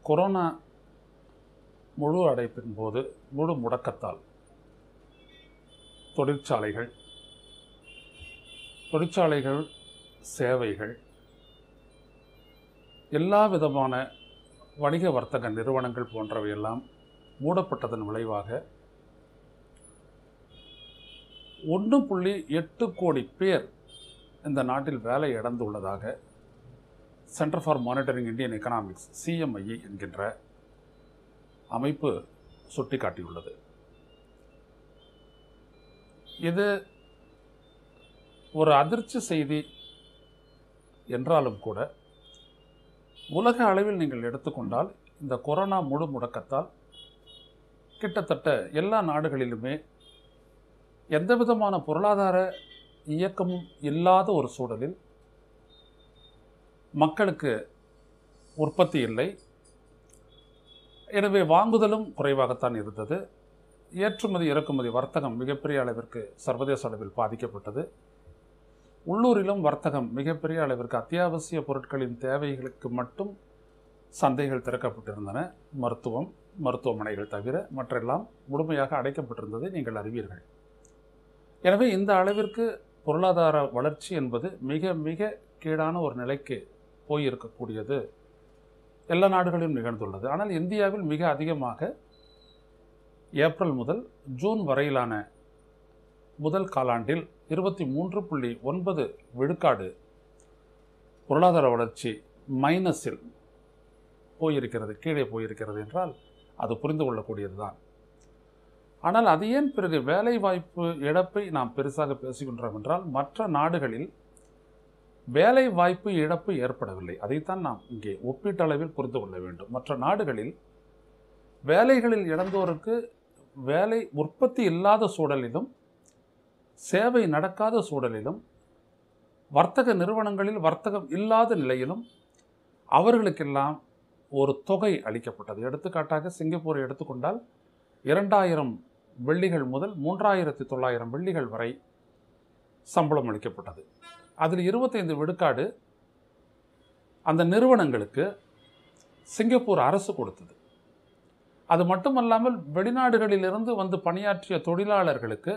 corona முழு அடைப்பின் போது முழு முடக்கத்தால் தொழிற்சாலைகள் தொழிற்சாலைகள் சேவைகள் எல்லா விதமான வணிக வர்த்தக நிறுவனங்கள் போன்றவையெல்லாம் மூடப்பட்டதன் விளைவாக ஒன்று புள்ளி எட்டு கோடி பேர் இந்த நாட்டில் வேலை இழந்துள்ளதாக centre for monitoring Indian economics CMIE என்கின்ற அமைப்பு சுட்டிக்காட்டியுள்ளது இது ஒரு அதிர்ச்சி செய்தி என்றாலும் கூட உலக அளவில் நீங்கள் எடுத்துக்கொண்டால் இந்த கொரோனா முழு முடக்கத்தால் கிட்டத்தட்ட எல்லா நாடுகளிலுமே எந்த விதமான பொருளாதார இயக்கமும் இல்லாத ஒரு சூழலில் மக்களுக்கு உற்பத்தி இல்லை எனவே வாங்குதலும் குறைவாகத்தான் இருந்தது ஏற்றுமதி இறக்குமதி வர்த்தகம் மிகப்பெரிய அளவிற்கு சர்வதேச அளவில் பாதிக்கப்பட்டது உள்ளூரிலும் வர்த்தகம் மிகப்பெரிய அளவிற்கு அத்தியாவசிய பொருட்களின் தேவைகளுக்கு மட்டும் சந்தைகள் திறக்கப்பட்டிருந்தன மருத்துவம் மருத்துவமனைகள் தவிர மற்றெல்லாம் முழுமையாக அடைக்கப்பட்டிருந்ததை நீங்கள் அறிவீர்கள் எனவே இந்த அளவிற்கு பொருளாதார வளர்ச்சி என்பது மிக மிக கீழான ஒரு நிலைக்கு போயிருக்கக்கூடியது எல்லா நாடுகளிலும் நிகழ்ந்துள்ளது ஆனால் இந்தியாவில் மிக அதிகமாக ஏப்ரல் முதல் ஜூன் வரையிலான முதல் காலாண்டில் இருபத்தி மூன்று புள்ளி ஒன்பது விழுக்காடு பொருளாதார வளர்ச்சி மைனஸில் போயிருக்கிறது கீழே போயிருக்கிறது என்றால் அது புரிந்து கொள்ளக்கூடியதுதான் ஆனால் அது ஏன் பிறகு வேலை வாய்ப்பு இழப்பை நாம் பெருசாக பேசுகின்றோம் என்றால் மற்ற நாடுகளில் வேலை வாய்ப்பு இழப்பு ஏற்படவில்லை அதைத்தான் நாம் இங்கே ஒப்பீட்டளவில் புரிந்து கொள்ள வேண்டும் மற்ற நாடுகளில் வேலைகளில் இழந்தோருக்கு வேலை உற்பத்தி இல்லாத சூழலிலும் சேவை நடக்காத சூழலிலும் வர்த்தக நிறுவனங்களில் வர்த்தகம் இல்லாத நிலையிலும் அவர்களுக்கெல்லாம் ஒரு தொகை அளிக்கப்பட்டது எடுத்துக்காட்டாக சிங்கப்பூரை எடுத்துக்கொண்டால் இரண்டாயிரம் வெள்ளிகள் முதல் மூன்றாயிரத்தி தொள்ளாயிரம் வெள்ளிகள் வரை சம்பளம் அளிக்கப்பட்டது அதில் இருபத்தைந்து விழுக்காடு அந்த நிறுவனங்களுக்கு சிங்கப்பூர் அரசு கொடுத்தது அது மட்டுமல்லாமல் வெளிநாடுகளிலிருந்து வந்து பணியாற்றிய தொழிலாளர்களுக்கு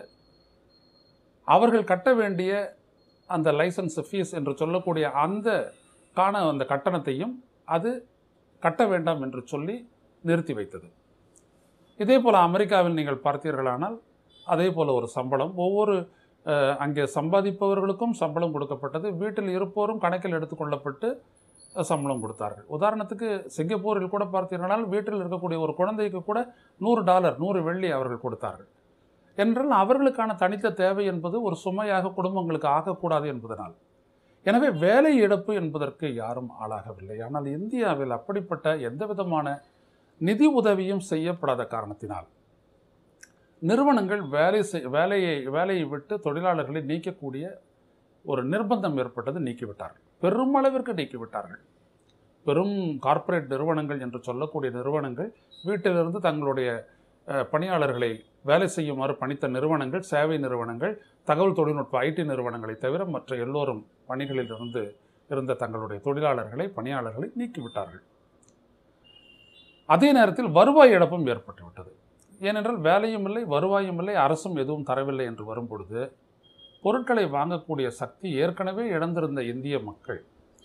அவர்கள் கட்ட வேண்டிய அந்த லைசன்ஸ் ஃபீஸ் என்று சொல்லக்கூடிய அந்த காண அந்த கட்டணத்தையும் அது கட்ட வேண்டாம் என்று சொல்லி நிறுத்தி வைத்தது இதே போல் அமெரிக்காவில் நீங்கள் பார்த்தீர்களானால் அதே போல் ஒரு சம்பளம் ஒவ்வொரு அஹ், அங்கே சம்பாதிப்பவர்களுக்கும் சம்பளம் கொடுக்கப்பட்டது வீட்டில் இருப்போரும் கணக்கில் எடுத்துக்கொள்ளப்பட்டு அஹ், சம்பளம் கொடுத்தார்கள் உதாரணத்துக்கு சிங்கப்பூரில் கூட பார்த்தீர்களானால் வீட்டில் இருக்கக்கூடிய ஒரு குழந்தைக்கு கூட நூறு டாலர் நூறு வெள்ளி அவர்கள் கொடுத்தார்கள் என்றால் அவர்களுக்கான தனித்த தேவை என்பது ஒரு சுமையாக குடும்பங்களுக்கு ஆகக்கூடாது என்பதனால் எனவே வேலை இழப்பு என்பதற்கு யாரும் ஆளாகவில்லை ஆனால் இந்தியாவில் அப்படிப்பட்ட எந்த விதமான நிதி உதவியும் செய்யப்படாத காரணத்தினால் நிறுவனங்கள் வேலை செய் வேலையை வேலையை விட்டு தொழிலாளர்களை நீக்கக்கூடிய ஒரு நிர்பந்தம் ஏற்பட்டது நீக்கிவிட்டார்கள் பெருமளவிற்கு நீக்கிவிட்டார்கள் பெரும் கார்ப்பரேட் நிறுவனங்கள் என்று சொல்லக்கூடிய நிறுவனங்கள் வீட்டிலிருந்து தங்களுடைய அஹ், பணியாளர்களை வேலை செய்யுமாறு பணித்த நிறுவனங்கள் சேவை நிறுவனங்கள் தகவல் தொழில்நுட்ப ஐடி நிறுவனங்களை தவிர மற்ற எல்லோரும் பணிகளில் இருந்து இருந்த தங்களுடைய தொழிலாளர்களை பணியாளர்களை நீக்கிவிட்டார்கள் அதே நேரத்தில் வருவாய் இழப்பும் ஏற்பட்டுவிட்டது ஏனென்றால் வேலையும் இல்லை வருவாயும் இல்லை அரசும் எதுவும் தரவில்லை என்று வரும்பொழுது பொருட்களை வாங்கக்கூடிய சக்தி ஏற்கனவே இழந்திருந்த இந்திய மக்கள்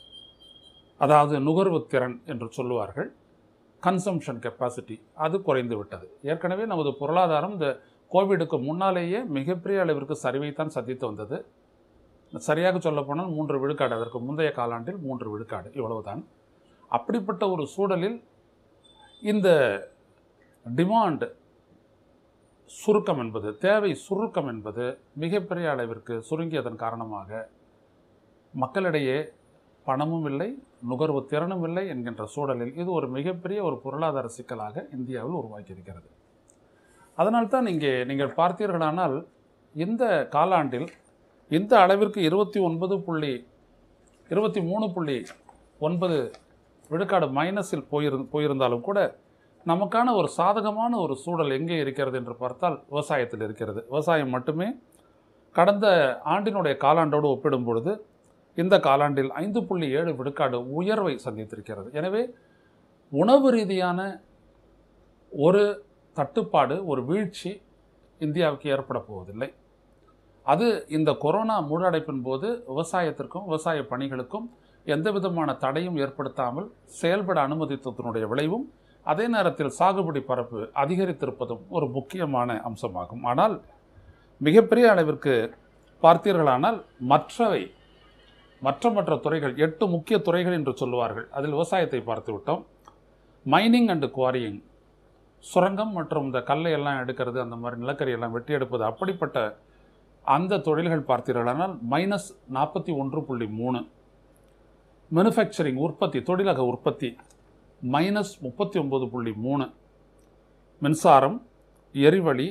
அதாவது நுகர்வு திறன் என்று சொல்லுவார்கள் கன்சம்ஷன் கெப்பாசிட்டி அது குறைந்து விட்டது ஏற்கனவே நமது பொருளாதாரம் இந்த கோவிடுக்கு முன்னாலேயே மிகப்பெரிய அளவிற்கு சரிவைத்தான் சந்தித்து வந்தது சரியாக சொல்லப்போனால் மூன்று விழுக்காடு அதற்கு முந்தைய காலாண்டில் மூன்று விழுக்காடு இவ்வளவுதான் அப்படிப்பட்ட ஒரு சூழலில் இந்த டிமாண்ட் சுருக்கம் என்பது தேவை சுருக்கம் என்பது மிகப்பெரிய அளவிற்கு சுருங்கியதன் காரணமாக மக்களிடையே பணமும் இல்லை நுகர்வு திறனும் இல்லை என்கின்ற சூழலில் இது ஒரு மிகப்பெரிய ஒரு பொருளாதார சிக்கலாக இந்தியாவில் உருவாக்கியிருக்கிறது அதனால்தான் இங்கே நீங்கள் பார்த்தீர்களானால் இந்த காலாண்டில் இந்த அளவிற்கு இருபத்தி ஒன்பது புள்ளி இருபத்தி மூணு புள்ளி ஒன்பது விழுக்காடு மைனஸில் போயிரு போயிருந்தாலும் கூட நமக்கான ஒரு சாதகமான ஒரு சூழல் எங்கே இருக்கிறது என்று பார்த்தால் விவசாயத்தில் இருக்கிறது விவசாயம் மட்டுமே கடந்த ஆண்டினுடைய காலாண்டோடு ஒப்பிடும் பொழுது இந்த காலாண்டில் ஐந்து புள்ளி ஏழு விழுக்காடு உயர்வை சந்தித்திருக்கிறது எனவே உணவு ரீதியான ஒரு தட்டுப்பாடு ஒரு வீழ்ச்சி இந்தியாவுக்கு ஏற்பட போவதில்லை அது இந்த கொரோனா மூடடைப்பின் போது விவசாயத்திற்கும் விவசாய பணிகளுக்கும் எந்த விதமான தடையும் ஏற்படுத்தாமல் செயல்பட அனுமதித்ததனுடைய விளைவும் அதே நேரத்தில் சாகுபடி பரப்பு அதிகரித்திருப்பதும் ஒரு முக்கியமான அம்சமாகும் ஆனால் மிகப்பெரிய அளவிற்கு பார்த்தீர்களானால் மற்றவை மற்ற மற்ற துறைகள் எட்டு முக்கிய துறைகள் என்று சொல்லுவார்கள் அதில் விவசாயத்தை பார்த்து விட்டோம் மைனிங் அண்டு குவாரியிங் சுரங்கம் மற்றும் இந்த கல்லை எல்லாம் எடுக்கிறது அந்த மாதிரி நிலக்கரி எல்லாம் வெட்டி எடுப்பது அப்படிப்பட்ட அந்த தொழில்கள் பார்த்தீர்களானால் மைனஸ் நாற்பத்தி ஒன்று புள்ளி மூணு மேனுஃபேக்சரிங் உற்பத்தி தொழிலக உற்பத்தி மைனஸ் முப்பத்தி ஒம்பது புள்ளி மூணு மின்சாரம் எரிவளி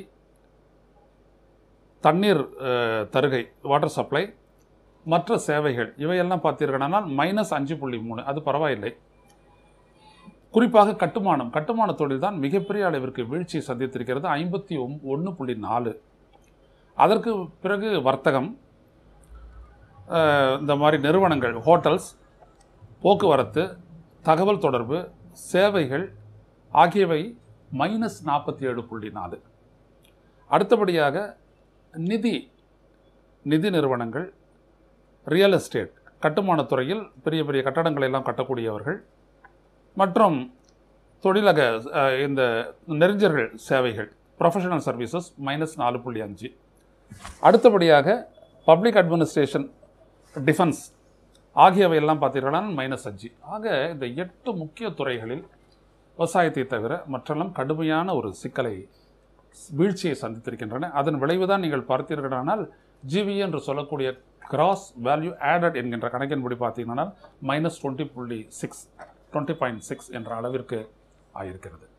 தண்ணீர் அஹ், தருகை வாட்டர் சப்ளை மற்ற சேவைகள் இவையெல்லாம் பார்த்தீர்களானால் மைனஸ் அஞ்சு புள்ளி மூணு அது பரவாயில்லை குறிப்பாக கட்டுமானம் கட்டுமான தொழில் தான் மிகப்பெரிய அளவிற்கு வீழ்ச்சி சந்தித்திருக்கிறது ஐம்பத்தி ஒம் ஒன்று புள்ளி நாலு அதற்கு பிறகு வர்த்தகம் அஹ், இந்த மாதிரி நிறுவனங்கள் ஹோட்டல்ஸ் போக்குவரத்து தகவல் தொடர்பு சேவைகள் ஆகியவை மைனஸ் நாற்பத்தி ஏழு புள்ளி நாலு அடுத்தபடியாக நிதி நிதி நிறுவனங்கள் ரியல் எஸ்டேட் கட்டுமானத் துறையில் பெரிய பெரிய கட்டடங்களை எல்லாம் கட்டக்கூடியவர்கள் மற்றும் தொழிலக அஹ், இந்த நெறிஞர்கள் சேவைகள் ப்ரொஃபஷனல் சர்வீசஸ் மைனஸ் நாலு புள்ளி அஞ்சு அடுத்தபடியாக பப்ளிக் அட்மினிஸ்ட்ரேஷன் டிஃபென்ஸ் ஆகியவை எல்லாம் பார்த்தீங்கன்னா மைனஸ் அஞ்சு ஆக இந்த எட்டு முக்கிய துறைகளில் விவசாயத்தை தவிர மற்றெல்லாம் கடுமையான ஒரு சிக்கலை வீழ்ச்சியை சந்தித்திருக்கின்றன அதன் விளைவுதான் நீங்கள் பார்த்தீர்களானால் ஜிவி என்று சொல்லக்கூடிய கிராஸ் வேல்யூ ஆடட் என்கின்ற கணக்கின்படி பார்த்தீங்கன்னா மைனஸ் டுவெண்ட்டி புள்ளி சிக்ஸ் டுவெண்ட்டி பாயிண்ட் சிக்ஸ் என்ற அளவிற்கு ஆயிருக்கிறது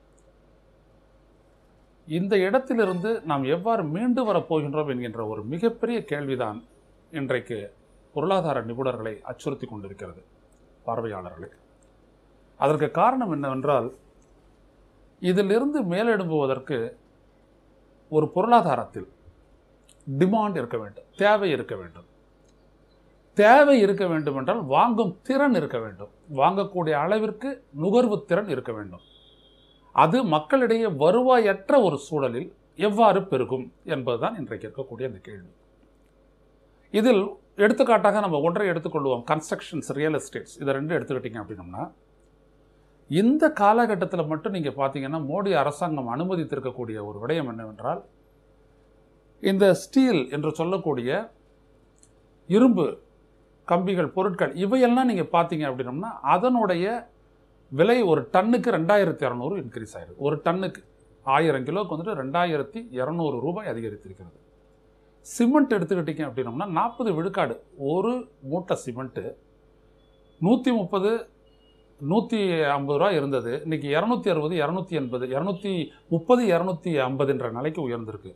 இந்த இடத்திலிருந்து நாம் எவ்வாறு மீண்டு வரப்போகின்றோம் என்கின்ற ஒரு மிகப்பெரிய கேள்விதான் இன்றைக்கு பொருளாதார நிபுணர்களை அச்சுறுத்தி கொண்டிருக்கிறது பார்வையாளர்களை அதற்கு காரணம் என்னவென்றால் இதிலிருந்து மேலெடும்புவதற்கு ஒரு பொருளாதாரத்தில் டிமாண்ட் இருக்க வேண்டும் தேவை இருக்க வேண்டும் தேவை இருக்க வேண்டும் என்றால் வாங்கும் திறன் இருக்க வேண்டும் வாங்கக்கூடிய அளவிற்கு நுகர்வு திறன் இருக்க வேண்டும் அது மக்களிடையே வருவாயற்ற ஒரு சூழலில் எவ்வாறு பெருகும் என்பதுதான் இன்றைக்கு இருக்கக்கூடிய இந்த கேள்வி இதில் எடுத்துக்காட்டாக நம்ம ஒன்றை எடுத்துக்கொள்வோம் கன்ஸ்ட்ரக்ஷன்ஸ் ரியல் எஸ்டேட்ஸ் இதை ரெண்டு எடுத்துக்கிட்டீங்க அப்படின்னம்னா இந்த காலகட்டத்தில் மட்டும் நீங்கள் பார்த்தீங்கன்னா மோடி அரசாங்கம் அனுமதித்திருக்கக்கூடிய ஒரு விடயம் என்னவென்றால் இந்த ஸ்டீல் என்று சொல்லக்கூடிய இரும்பு கம்பிகள் பொருட்கள் இவையெல்லாம் நீங்கள் பார்த்தீங்க அப்படின்னம்னா அதனுடைய விலை ஒரு டன்னுக்கு ரெண்டாயிரத்தி இரநூறு இன்க்ரீஸ் ஆயிருக்கு ஒரு டன்னுக்கு ஆயிரம் கிலோவுக்கு வந்துட்டு ரெண்டாயிரத்தி இரநூறு ரூபாய் அதிகரித்திருக்கிறது சிமெண்ட் எடுத்துக்கிட்டீங்க அப்படின்னம்னா நாற்பது விழுக்காடு ஒரு மூட்டை சிமெண்ட்டு நூற்றி முப்பது நூற்றி ஐம்பது ரூபா இருந்தது இன்னைக்கு இரநூத்தி அறுபது இரநூத்தி எண்பது இரநூத்தி முப்பது இரநூத்தி ஐம்பதுன்ற நிலைக்கு உயர்ந்திருக்கு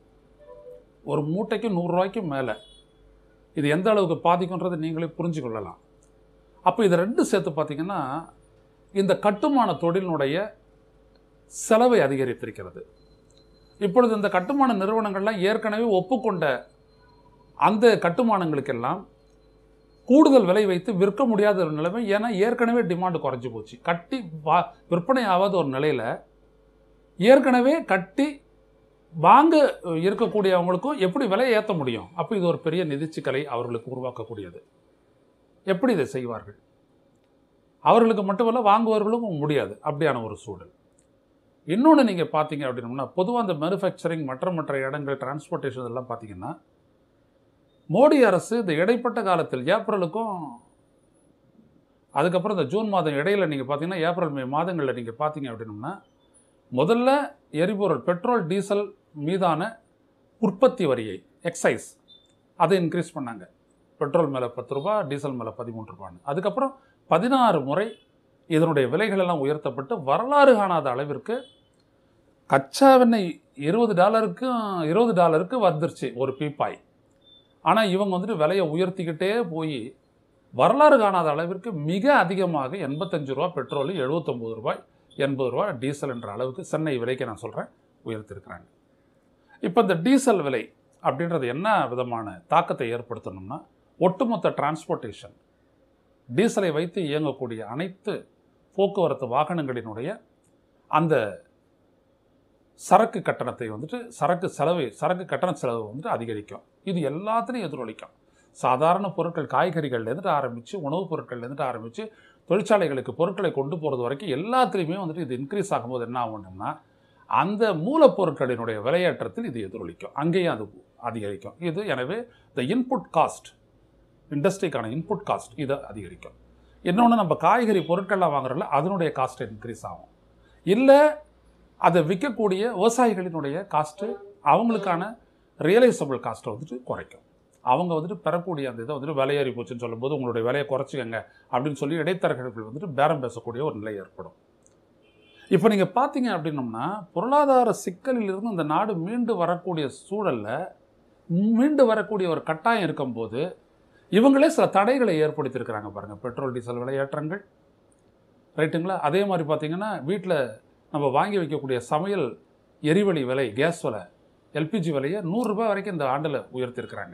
ஒரு மூட்டைக்கு நூறுரூவாய்க்கு மேலே இது எந்த அளவுக்கு பாதிக்குன்றது நீங்களே புரிஞ்சு கொள்ளலாம் அப்போ இது ரெண்டும் சேர்த்து பார்த்தீங்கன்னா இந்த கட்டுமான தொழிலினுடைய செலவை அதிகரித்திருக்கிறது இப்பொழுது இந்த கட்டுமான நிறுவனங்கள்லாம் ஏற்கனவே ஒப்புக்கொண்ட அந்த கட்டுமானங்களுக்கெல்லாம் கூடுதல் விலை வைத்து விற்க முடியாத ஒரு நிலைமை ஏன்னா ஏற்கனவே டிமாண்டு குறைஞ்சி போச்சு கட்டி வா விற்பனை ஆகாத ஒரு நிலையில் ஏற்கனவே கட்டி வாங்க இருக்கக்கூடியவங்களுக்கும் எப்படி விலையை ஏற்ற முடியும் அப்போ இது ஒரு பெரிய நிதிச்சிக்கலை அவர்களுக்கு உருவாக்கக்கூடியது எப்படி இதை செய்வார்கள் அவர்களுக்கு மட்டுமல்ல வாங்குவவர்களுக்கும் முடியாது அப்படியான ஒரு சூழல் இன்னொன்று நீங்கள் பார்த்தீங்க அப்படின்னம்னா பொதுவாக அந்த மேனுஃபேக்சரிங் மற்ற மற்ற இடங்கள் டிரான்ஸ்போர்ட்டேஷன் இதெல்லாம் பார்த்தீங்கன்னா மோடி அரசு இந்த இடைப்பட்ட காலத்தில் ஏப்ரலுக்கும் அதுக்கப்புறம் இந்த ஜூன் மாதம் இடையில நீங்கள் பார்த்தீங்கன்னா ஏப்ரல் மே மாதங்களில் நீங்கள் பார்த்தீங்க அப்படின்னம்னா முதல்ல எரிபொருள் பெட்ரோல் டீசல் மீதான உற்பத்தி வரியை எக்ஸைஸ் அதை இன்க்ரீஸ் பண்ணாங்க பெட்ரோல் மேலே பத்து ரூபா டீசல் மேலே பதிமூன்று ரூபான்னு அதுக்கப்புறம் பதினாறு முறை இதனுடைய விலைகள் எல்லாம் உயர்த்தப்பட்டு வரலாறு காணாத அளவிற்கு கச்சா எண்ணெய் இருபது டாலருக்கும் இருபது டாலருக்கு வந்துருச்சு ஒரு பீப்பாய் ஆனால் இவங்க வந்துட்டு விலையை உயர்த்திக்கிட்டே போய் வரலாறு காணாத அளவிற்கு மிக அதிகமாக எண்பத்தஞ்சு ரூபா பெட்ரோல் எழுபத்தொம்பது ரூபாய் எண்பது ரூபா டீசல் என்ற அளவுக்கு சென்னை விலைக்கு நான் சொல்கிறேன் உயர்த்திருக்கிறாங்க இப்போ இந்த டீசல் விலை அப்படின்றது என்ன விதமான தாக்கத்தை ஏற்படுத்தணும்னா ஒட்டுமொத்த டிரான்ஸ்போர்ட்டேஷன் டீசலை வைத்து இயங்கக்கூடிய அனைத்து போக்குவரத்து வாகனங்களினுடைய அந்த சரக்கு கட்டணத்தை வந்துட்டு சரக்கு செலவை சரக்கு கட்டண செலவு வந்துட்டு அதிகரிக்கும் இது எல்லாத்துலேயும் எதிரொலிக்கும் சாதாரண பொருட்கள் காய்கறிகள்லேருந்து ஆரம்பித்து உணவுப் பொருட்கள்லேருந்து ஆரம்பித்து தொழிற்சாலைகளுக்கு பொருட்களை கொண்டு போகிறது வரைக்கும் எல்லாத்துலேயுமே வந்துட்டு இது இன்க்ரீஸ் ஆகும்போது என்ன ஆகும்னா அந்த மூலப்பொருட்களினுடைய விலையேற்றத்தில் இது எதிரொலிக்கும் அங்கேயும் அது அதிகரிக்கும் இது எனவே இந்த இன்புட் காஸ்ட் இண்டஸ்ட்ரிக்கான இன்புட் காஸ்ட் இது அதிகரிக்கும் இன்னொன்று நம்ம காய்கறி பொருட்கள்லாம் வாங்குறோம்ல அதனுடைய காஸ்ட் இன்க்ரீஸ் ஆகும் இல்லை அதை விற்கக்கூடிய விவசாயிகளினுடைய காஸ்ட்டு அவங்களுக்கான ரியலைசபிள் காஸ்ட்டை வந்துட்டு குறைக்கும் அவங்க வந்துட்டு பெறக்கூடிய அந்த இதை வந்துட்டு விலையேறி போச்சுன்னு சொல்லும்போது உங்களுடைய விலையை குறைச்சிக்கங்க அப்படின்னு சொல்லி இடைத்தரகர்கள் வந்துட்டு பேரம் பேசக்கூடிய ஒரு நிலை ஏற்படும் இப்போ நீங்கள் பார்த்தீங்க அப்படின்னம்னா பொருளாதார சிக்கலிலிருந்து இந்த நாடு மீண்டு வரக்கூடிய சூழலில் மீண்டு வரக்கூடிய ஒரு கட்டாயம் இருக்கும்போது இவங்களே சில தடைகளை ஏற்படுத்தியிருக்கிறாங்க பாருங்கள் பெட்ரோல் டீசல் விலையேற்றங்கள் ரைட்டுங்களா அதே மாதிரி பார்த்தீங்கன்னா வீட்டில் நம்ம வாங்கி வைக்கக்கூடிய சமையல் எரிவளி விலை கேஸ் விலை எல்பிஜி விலையை நூறுரூபா வரைக்கும் இந்த ஆண்டில் உயர்த்தியிருக்கிறாங்க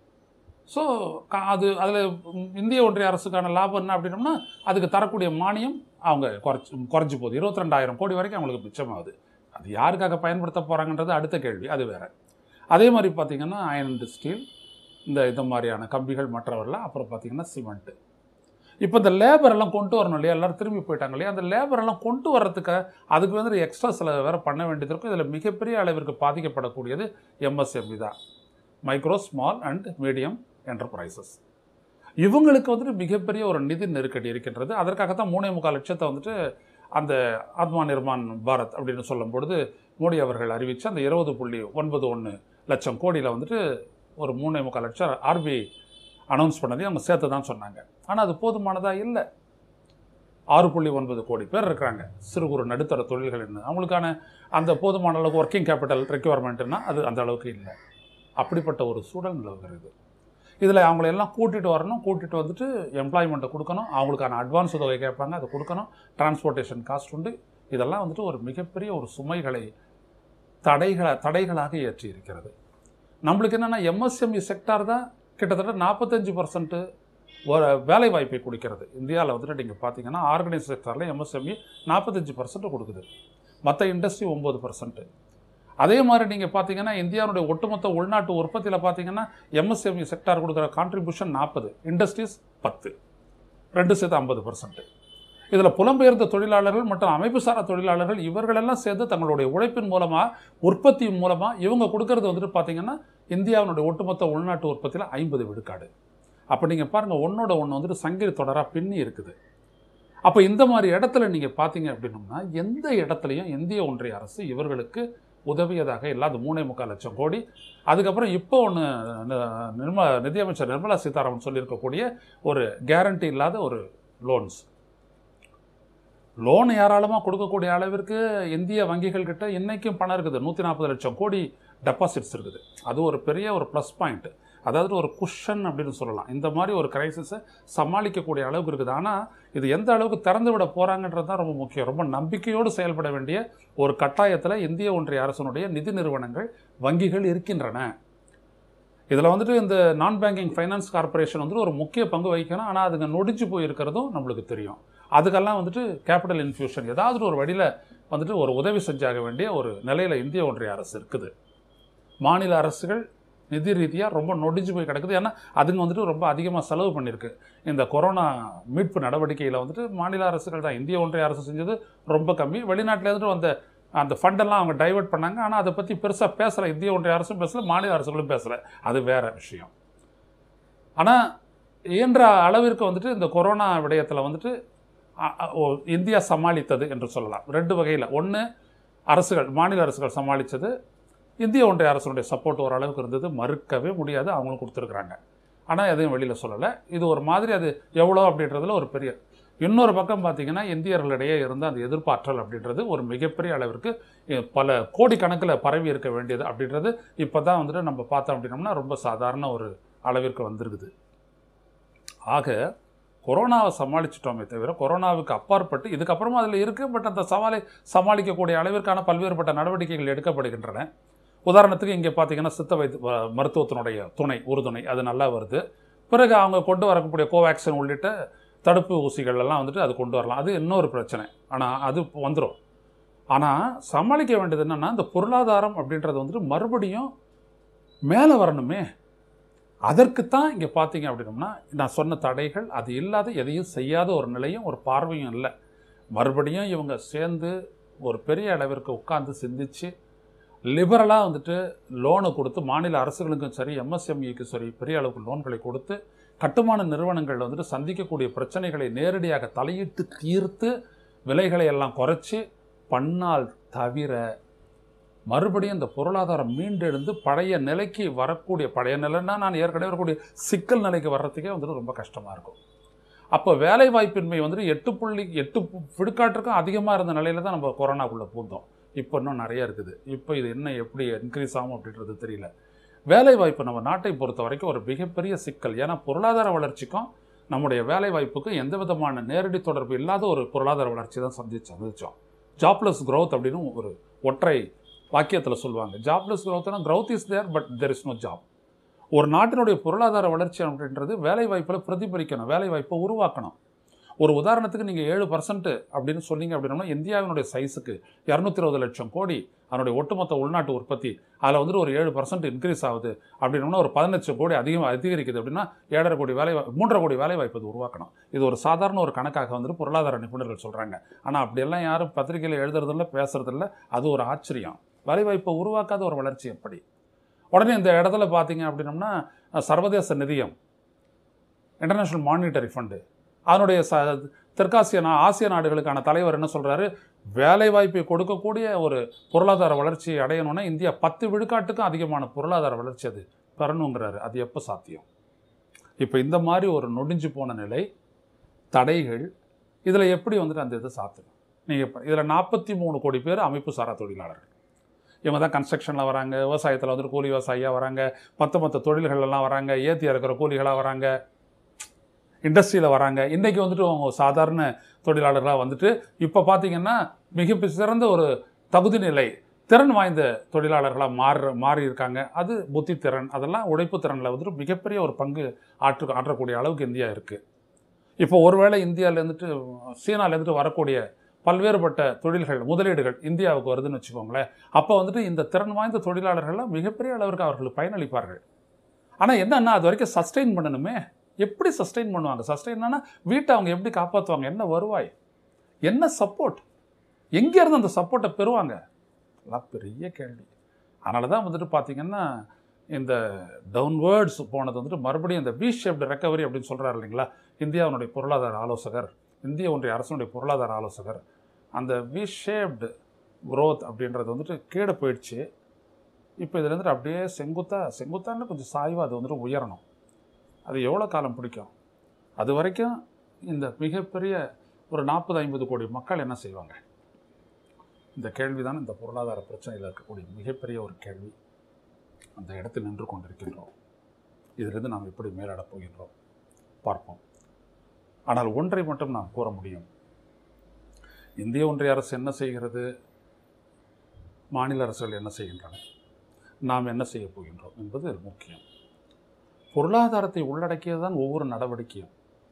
ஸோ அது அதில் இந்திய ஒன்றிய அரசுக்கான லாபம் என்ன அப்படின்னம்னா அதுக்கு தரக்கூடிய மானியம் அவங்க குறைச்சி குறைஞ்சி போகுது இருபத்தி ரெண்டாயிரம் கோடி வரைக்கும் அவங்களுக்கு மிச்சமாகுது அது யாருக்காக பயன்படுத்த போகிறாங்கன்றது அடுத்த கேள்வி அது வேறு அதே மாதிரி பார்த்திங்கன்னா அயன் அண்ட் ஸ்டீல் இந்த இந்த மாதிரியான கம்பிகள் மற்றவரெல்லாம் அப்புறம் பார்த்திங்கன்னா சிமெண்ட்டு இப்போ இந்த லேபர் எல்லாம் கொண்டு வரணும் இல்லையா எல்லோரும் திரும்பி போயிட்டாங்க இல்லையா அந்த லேபர் எல்லாம் கொண்டு வர்றதுக்கு அதுக்கு வந்து எக்ஸ்ட்ரா செலவு வேறு பண்ண வேண்டியது இருக்கும் இதில் மிகப்பெரிய அளவிற்கு பாதிக்கப்படக்கூடியது எம்எஸ்எம்இ தான் micro small and medium enterprises இவங்களுக்கு வந்துட்டு மிகப்பெரிய ஒரு நிதி நெருக்கடி இருக்கின்றது அதற்காக தான் மூணே முக்கால் லட்சத்தை வந்துட்டு அந்த ஆத்மா நிர்மான் பாரத் அப்படின்னு சொல்லும் பொழுது மோடி அவர்கள் அறிவித்து அந்த இருபது புள்ளி ஒன்பது ஒன்று லட்சம் கோடியில் வந்துட்டு ஒரு மூணே முக்கால் லட்சம் ஆர்பிஐ அனௌன்ஸ் பண்ணதையும் அவங்க சேர்த்து தான் சொன்னாங்க ஆனால் அது போதுமானதாக இல்லை ஆறு புள்ளி ஒன்பது கோடி பேர் இருக்கிறாங்க சிறு குறு நடுத்தர தொழில்கள் என்ன அவங்களுக்கான அந்த போதுமான அளவுக்கு ஒர்க்கிங் கேபிட்டல் ரெக்யர்மெண்ட்டுன்னா அது அந்த அளவுக்கு இல்லை அப்படிப்பட்ட ஒரு சூழல் நிலவுகிறது இதில் அவங்கள எல்லாம் கூட்டிகிட்டு வரணும் கூட்டிகிட்டு வந்துட்டு எம்ப்ளாய்மெண்ட்டை கொடுக்கணும் அவங்களுக்கான அட்வான்ஸ் தொகை கேட்பாங்க அதை கொடுக்கணும் டிரான்ஸ்போர்ட்டேஷன் காஸ்ட் உண்டு இதெல்லாம் வந்துட்டு ஒரு மிகப்பெரிய ஒரு சுமைகளை தடைகளை தடைகளாக ஏற்றி இருக்கிறது நம்மளுக்கு என்னென்னா எம்எஸ்எம்இ செக்டார் தான் கிட்டத்தட்ட நாற்பத்தஞ்சு பர்சன்ட்டு ஒரு வேலை வாய்ப்பை கொடுக்கிறது இந்தியாவில் வந்துட்டு நீங்கள் பார்த்தீங்கன்னா ஆர்கனைஸ் செக்டாரில் எம்எஸ்எம்இ நாற்பத்தஞ்சு பர்சன்ட் கொடுக்குது மற்ற இண்டஸ்ட்ரி ஒம்பது பர்சன்ட்டு அதே மாதிரி நீங்கள் பார்த்தீங்கன்னா இந்தியாவுடைய ஒட்டுமொத்த உள்நாட்டு உற்பத்தியில் பார்த்தீங்கன்னா எம்எஸ்எம்இ செக்டார் கொடுக்குற கான்ட்ரிபியூஷன் நாற்பது இண்டஸ்ட்ரீஸ் பத்து ரெண்டு சேர்த்து ஐம்பது பர்சன்ட் இதில் புலம்பெயர்ந்த தொழிலாளர்கள் மற்றும் அமைப்புசாரா தொழிலாளர்கள் இவர்களெல்லாம் சேர்ந்து தங்களுடைய உழைப்பின் மூலமாக உற்பத்தியின் மூலமாக இவங்க கொடுக்கறது வந்துட்டு பார்த்தீங்கன்னா இந்தியாவினுடைய ஒட்டுமொத்த உள்நாட்டு உற்பத்தியில் ஐம்பது விழுக்காடு அப்போ நீங்கள் பாருங்கள் ஒன்றோட ஒன்று வந்துட்டு சங்கிலி தொடராக பின்னி இருக்குது அப்போ இந்த மாதிரி இடத்துல நீங்கள் பார்த்தீங்க அப்படின்னம்னா எந்த இடத்துலையும் இந்திய ஒன்றிய அரசு இவர்களுக்கு உதவியதாக இல்லாத மூணே முக்கால் லட்சம் கோடி அதுக்கப்புறம் இப்போ ஒன்று நிர்ம நிதியமைச்சர் நிர்மலா சீதாராமன் சொல்லியிருக்கக்கூடிய ஒரு கேரண்டி இல்லாத ஒரு லோன்ஸ் லோன் ஏராளமாக கொடுக்கக்கூடிய அளவிற்கு இந்திய வங்கிகள் கிட்ட இன்றைக்கும் பணம் இருக்குது நூற்றி நாற்பது லட்சம் கோடி டெபாசிட்ஸ் இருக்குது அது ஒரு பெரிய ஒரு ப்ளஸ் பாயிண்ட் அதாவது ஒரு குஷன் அப்படின்னு சொல்லலாம் இந்த மாதிரி ஒரு கிரைசிஸை சமாளிக்கக்கூடிய அளவுக்கு இருக்குது ஆனால் இது எந்த அளவுக்கு திறந்து விட போகிறாங்கன்றது தான் ரொம்ப முக்கியம் ரொம்ப நம்பிக்கையோடு செயல்பட வேண்டிய ஒரு கட்டாயத்தில் இந்திய ஒன்றிய அரசனுடைய நிதி நிறுவனங்கள் வங்கிகள் இருக்கின்றன இதில் வந்துட்டு இந்த நான் பேங்கிங் ஃபைனான்ஸ் கார்பரேஷன் வந்துட்டு ஒரு முக்கிய பங்கு வகிக்கணும் ஆனால் அதுங்க நொடிச்சு போயிருக்கிறதும் நம்மளுக்கு தெரியும் அதுக்கெல்லாம் வந்துட்டு கேபிட்டல் இன்ஃபியூஷன் ஏதாவது ஒரு வழியில் வந்துட்டு ஒரு உதவி செஞ்சாக வேண்டிய ஒரு நிலையில் இந்திய ஒன்றிய அரசு இருக்குது மாநில அரசுகள் நிதி ரீதியாக ரொம்ப நொடிஞ்சு போய் கிடக்குது ஏன்னா அதுங்க வந்துட்டு ரொம்ப அதிகமாக செலவு பண்ணியிருக்கு இந்த கொரோனா மீட்பு நடவடிக்கையில் வந்துட்டு மாநில அரசுகள் தான் இந்திய ஒன்றிய அரசு செஞ்சது ரொம்ப கம்மி வெளிநாட்டில் இருந்துட்டு வந்த அந்த ஃபண்டெல்லாம் அவங்க டைவெர்ட் பண்ணாங்க ஆனால் அதை பற்றி பெருசாக பேசலை இந்திய ஒன்றிய அரசும் பேசலை மாநில அரசுகளும் பேசலை அது வேறு விஷயம் ஆனால் இயன்ற அளவிற்கு வந்துட்டு இந்த கொரோனா விடயத்தில் வந்துட்டு இந்தியா சமாளித்தது என்று சொல்லலாம் ரெண்டு வகையில் ஒன்று அரசுகள் மாநில அரசுகள் சமாளித்தது இந்திய ஒன்றிய அரசுடைய சப்போர்ட் ஓரளவுக்கு இருந்தது மறுக்கவே முடியாது அவங்களும் கொடுத்துருக்குறாங்க ஆனால் எதையும் வெளியில் சொல்லலை இது ஒரு மாதிரி அது எவ்வளோ அப்படின்றதுல ஒரு பெரிய இன்னொரு பக்கம் பார்த்திங்கன்னா இந்தியர்களிடையே இருந்த அந்த எதிர்பார்த்தல் அப்படின்றது ஒரு மிகப்பெரிய அளவிற்கு பல கோடிக்கணக்கில் பரவி இருக்க வேண்டியது அப்படின்றது இப்போ தான் வந்துட்டு நம்ம பார்த்தோம் அப்படின்னோம்னா ரொம்ப சாதாரண ஒரு அளவிற்கு வந்திருக்குது ஆக கொரோனாவை சமாளிச்சிட்டோமே தவிர கொரோனாவுக்கு அப்பாற்பட்டு இதுக்கப்புறமா அதில் இருக்குது பட் அந்த சவாலை சமாளிக்கக்கூடிய அளவிற்கான பல்வேறுபட்ட நடவடிக்கைகள் எடுக்கப்படுகின்றன உதாரணத்துக்கு இங்கே பார்த்தீங்கன்னா சித்த வைத்து மருத்துவத்தினுடைய துணை உறுதுணை அது நல்லா வருது பிறகு அவங்க கொண்டு வரக்கூடிய கோவேக்சின் உள்ளிட்ட தடுப்பு ஊசிகள் எல்லாம் வந்துட்டு அது கொண்டு வரலாம் அது இன்னொரு பிரச்சனை ஆனால் அது வந்துடும் ஆனால் சமாளிக்க வேண்டியது என்னென்னா இந்த பொருளாதாரம் அப்படின்றது வந்துட்டு மறுபடியும் மேலே வரணுமே அதற்குத்தான் இங்கே பார்த்தீங்க அப்படின்னம்னா நான் சொன்ன தடைகள் அது இல்லாத எதையும் செய்யாத ஒரு நிலையும் ஒரு பார்வையும் இல்லை மறுபடியும் இவங்க சேர்ந்து ஒரு பெரிய அளவிற்கு உட்கார்ந்து சிந்திச்சு லிபரலாக வந்துட்டு லோனை கொடுத்து மாநில அரசுகளுக்கும் சரி எம்எஸ்எம்இக்கும் சரி பெரிய அளவுக்கு லோன்களை கொடுத்து கட்டுமான நிறுவனங்கள் வந்துட்டு சந்திக்கக்கூடிய பிரச்சனைகளை நேரடியாக தலையிட்டு தீர்த்து விலைகளை எல்லாம் குறைச்சி பண்ணால் தவிர மறுபடியும் இந்த பொருளாதாரம் மீண்டெழுந்து பழைய நிலைக்கு வரக்கூடிய பழைய நிலைன்னா நான் ஏற்கனவே வரக்கூடிய சிக்கல் நிலைக்கு வர்றதுக்கே வந்துட்டு ரொம்ப கஷ்டமாக இருக்கும் அப்போ வேலை வாய்ப்பின்மை வந்துட்டு எட்டு புள்ளி எட்டு பு- விழுக்காட்டுக்கும் அதிகமாக இருந்த நிலையில தான் நம்ம கொரோனாக்குள்ளே பூந்தோம் இப்போ இன்னும் நிறைய இருக்குது இப்போ இது என்ன எப்படி இன்க்ரீஸ் ஆகும் அப்படின்றது தெரியல வேலை வாய்ப்பு நம்ம நாட்டை பொறுத்த வரைக்கும் ஒரு மிகப்பெரிய சிக்கல் ஏன்னா பொருளாதார வளர்ச்சிக்கும் நம்முடைய வேலை வாய்ப்புக்கும் எந்த விதமான நேரடி தொடர்பு இல்லாத ஒரு பொருளாதார வளர்ச்சி தான் சந்திச்சு சந்திச்சோம் ஜாப்லெஸ் growth அப்படின்னு ஒரு ஒற்றை வாக்கியத்தில் சொல்லுவாங்க ஜாப்லெஸ் growthனா growth is there but there is no job ஒரு நாட்டினுடைய பொருளாதார வளர்ச்சி அப்படின்றது வேலை வாய்ப்பில் பிரதிபலிக்கணும் வேலை வாய்ப்பை உருவாக்கணும் ஒரு உதாரணத்துக்கு நீங்கள் ஏழு பர்சன்ட் அப்படின்னு சொன்னீங்க அப்படின்னா இந்தியாவினுடைய சைஸுக்கு இரநூத்தி இருபது லட்சம் கோடி அதனுடைய ஒட்டுமொத்த உள்நாட்டு உற்பத்தி அதில் வந்துட்டு ஒரு ஏழு பர்சன்ட் இன்க்ரீஸ் ஆகுது அப்படின்னோம்னா ஒரு பதினஞ்சு லட்சம் கோடி அதிகமாக அதிகரிக்குது அப்படின்னா ஏழரை கோடி வேலை வா- மூன்றரை கோடி வேலை வாய்ப்பு இது உருவாக்கணும் இது ஒரு சாதாரண ஒரு கணக்காக வந்துட்டு பொருளாதார நிபுணர்கள் சொல்கிறாங்க ஆனால் அப்படியெல்லாம் யாரும் பத்திரிகையில் எழுதுறதில்ல பேசுறதில்ல அது ஒரு ஆச்சரியம் வேலைவாய்ப்பை உருவாக்காத ஒரு வளர்ச்சி எப்படி உடனே இந்த இடத்துல பார்த்தீங்க அப்படின்னம்னா அஹ், சர்வதேச நிதியம் இன்டர்நேஷ்னல் மானிட்டரி ஃபண்டு அதனுடைய ச தெற்காசிய நா ஆசிய நாடுகளுக்கான தலைவர் என்ன சொல்கிறாரு வேலைவாய்ப்பை கொடுக்கக்கூடிய ஒரு பொருளாதார வளர்ச்சியை அடையணும்னா இந்தியா பத்து விழுக்காட்டுக்கும் அதிகமான பொருளாதார வளர்ச்சி அது பெறணுங்கிறாரு அது எப்போ சாத்தியம் இப்போ இந்த மாதிரி ஒரு நொடிஞ்சு போன நிலை தடைகள் இதில் எப்படி வந்துட்டு அந்த இதை சாத்தணும் நீங்கள் இதில் நாற்பத்தி மூணு கோடி பேர் அமைப்பு சாரா தொழிலாளர்கள் இவங்க தான் கன்ஸ்ட்ரக்ஷனில் வராங்க விவசாயத்தில் வந்துட்டு கூலி விவசாயியாக வராங்க மற்ற மற்ற தொழில்கள் எல்லாம் வராங்க ஏற்றி இறக்குற கூலிகளாக வராங்க இண்டஸ்ட்ரியில் வராங்க இன்றைக்கி வந்துட்டு அவங்க சாதாரண தொழிலாளர்களாக வந்துட்டு இப்போ பார்த்தீங்கன்னா மிக சிறந்த ஒரு தகுதி நிலை திறன் வாய்ந்த தொழிலாளர்களாக மாறு மாறி இருக்காங்க அது புத்தி திறன் அதெல்லாம் உழைப்பு திறனில் வந்துட்டு மிகப்பெரிய ஒரு பங்கு ஆற்று ஆற்றக்கூடிய அளவுக்கு இந்தியா இருக்குது இப்போ ஒருவேளை இந்தியாவிலேருந்துட்டு சீனாலேருந்துட்டு வரக்கூடிய பல்வேறுபட்ட தொழில்கள் முதலீடுகள் இந்தியாவுக்கு வருதுன்னு வச்சுக்கோங்களேன் அப்போ வந்துட்டு இந்த திறன் வாய்ந்த தொழிலாளர்கள்லாம் மிகப்பெரிய அளவிற்கு அவர்கள் பயனளிப்பார்கள் ஆனால் என்னன்னா அது வரைக்கும் சஸ்டெயின் பண்ணணுமே எப்படி சஸ்டெயின் பண்ணுவாங்க சஸ்டெயின்னா வீட்டை அவங்க எப்படி காப்பாற்றுவாங்க என்ன வருவாய் என்ன சப்போர்ட் எங்கேருந்து அந்த சப்போர்ட்டை பெறுவாங்க அதெல்லாம் பெரிய கேள்வி அதனால தான் வந்துட்டு பார்த்தீங்கன்னா இந்த டவுன்வேர்ட்ஸ் போனது வந்துட்டு மறுபடியும் இந்த வி ஷேப்டு ரெக்கவரி அப்படின்னு சொல்கிறாரு இல்லைங்களா இந்தியாவினுடைய பொருளாதார ஆலோசகர் இந்திய ஒன்றிய அரசனுடைய பொருளாதார ஆலோசகர் அந்த வி ஷேப்டு growth அப்படின்றது வந்துட்டு கீழே போயிடுச்சு இப்போ இதுல இருந்துட்டு அப்படியே செங்குத்தா செங்குத்தான்னு கொஞ்சம் சாய்வாக அது வந்துட்டு உயரணும் அது எவ்வளோ காலம் பிடிக்கும் அது வரைக்கும் இந்த மிகப்பெரிய ஒரு நாற்பது ஐம்பது கோடி மக்கள் என்ன செய்வாங்க இந்த கேள்வி தான் இந்த பொருளாதார பிரச்சனையில் இருக்கக்கூடிய மிகப்பெரிய ஒரு கேள்வி அந்த இடத்தில் நின்று கொண்டிருக்கின்றோம் இதிலிருந்து நாம் எப்படி மேலாடப் போகின்றோம் பார்ப்போம் ஆனால் ஒன்றை மட்டும் நாம் கூற முடியும் இந்திய ஒன்றிய அரசு என்ன செய்கிறது மாநில அரசுகள் என்ன செய்கின்றன நாம் என்ன செய்ய போகின்றோம் என்பது முக்கியம் பொருளாதாரத்தை உள்ளடக்கியது தான் ஒவ்வொரு நடவடிக்கையும்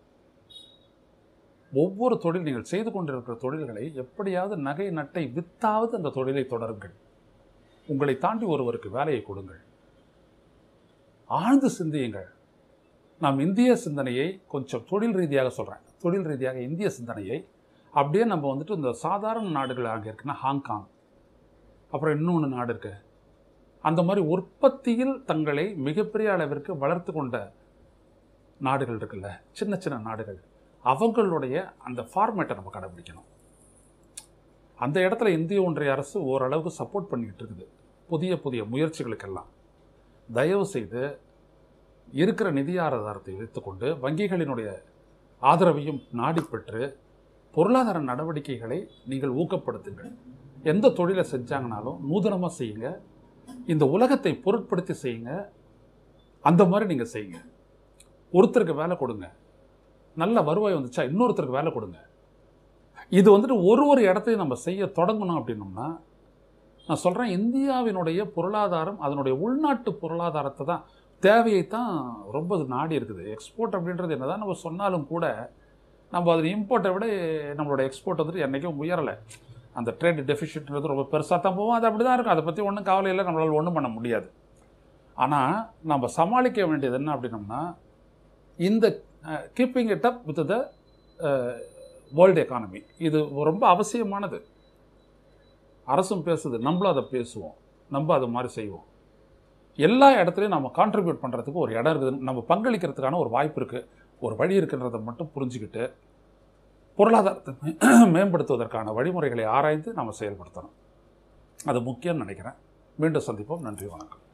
ஒவ்வொரு தொழில் நீங்கள் செய்து கொண்டிருக்கிற தொழில்களை எப்படியாவது நகை நட்டை வித்தாவது அந்த தொழிலை தொடருங்கள் உங்களை தாண்டி ஒருவருக்கு வேலையை கொடுங்கள் ஆழ்ந்து சிந்தியுங்கள் நாம் இந்திய சிந்தனையை கொஞ்சம் தொழில் ரீதியாக சொல்கிறேன் தொழில் ரீதியாக இந்திய சிந்தனையை அப்படியே நம்ம வந்துட்டு இந்த சாதாரண நாடுகள் அங்கே இருக்குன்னா ஹாங்காங் அப்புறம் இன்னொன்று நாடு இருக்கு அந்த மாதிரி உற்பத்தியில் தங்களை மிகப்பெரிய அளவிற்கு வளர்த்து கொண்ட நாடுகள் இருக்குல்ல சின்ன சின்ன நாடுகள் அவங்களுடைய அந்த ஃபார்மேட்டை நம்ம கடைபிடிக்கணும் அந்த இடத்துல இந்திய ஒன்றிய அரசு ஓரளவுக்கு சப்போர்ட் பண்ணிக்கிட்டு இருக்குது புதிய புதிய முயற்சிகளுக்கெல்லாம் தயவு செய்து இருக்கிற நிதி ஆதாரத்தை வைத்துக்கொண்டு வங்கிகளினுடைய ஆதரவையும் நாடி பெற்று பொருளாதார நடவடிக்கைகளை நீங்கள் ஊக்கப்படுத்துங்கள் எந்த தொழிலை செஞ்சாங்கனாலும் நூதனமாக செய்யுங்க இந்த உலகத்தை பொருட்படுத்தி செய்யுங்க அந்த மாதிரி நீங்கள் செய்யுங்க ஒருத்தருக்கு வேலை கொடுங்க நல்ல வருவாய் வந்துச்சா இன்னொருத்தருக்கு வேலை கொடுங்க இது வந்துட்டு ஒரு ஒரு இடத்தையும் நம்ம செய்ய தொடங்கணும் அப்படின்னோம்னா நான் சொல்கிறேன் இந்தியாவினுடைய பொருளாதாரம் அதனுடைய உள்நாட்டு பொருளாதாரத்தை தான் தேவையை தான் ரொம்ப நாடி இருக்குது எக்ஸ்போர்ட் அப்படின்றது என்னதான் நம்ம சொன்னாலும் கூட நம்ம அதில் இம்போர்ட்டை விட நம்மளோட எக்ஸ்போர்ட் வந்துட்டு என்றைக்கும் உயரலை அந்த ட்ரேட் டெஃபிஷியன்ட்ன்றது ரொம்ப பெருசாக தான் போகும் அது அப்படி தான் இருக்கும் அதை பற்றி ஒன்றும் கவலை இல்லை நம்மளால் ஒன்றும் பண்ண முடியாது ஆனால் நம்ம சமாளிக்க வேண்டியது என்ன அப்படின்னம்னா இந்த keeping it up with the world economy இது ரொம்ப அவசியமானது அரசும் பேசுது நம்மளும் அதை பேசுவோம் நம்ம அது மாதிரி செய்வோம் எல்லா இடத்துலையும் நம்ம கான்ட்ரிபியூட் பண்ணுறதுக்கு ஒரு இடம் இருக்குது நம்ம பங்களிக்கிறதுக்கான ஒரு வாய்ப்பு இருக்குது ஒரு வழி இருக்குன்றதை மட்டும் புரிஞ்சுக்கிட்டு பொருளாதாரத்தை மே- மேம்படுத்துவதற்கான வழிமுறைகளை ஆராய்ந்து நம்ம செயல்படுத்தணும் அது முக்கியம்னு நினைக்கிறேன் மீண்டும் சந்திப்போம் நன்றி வணக்கம்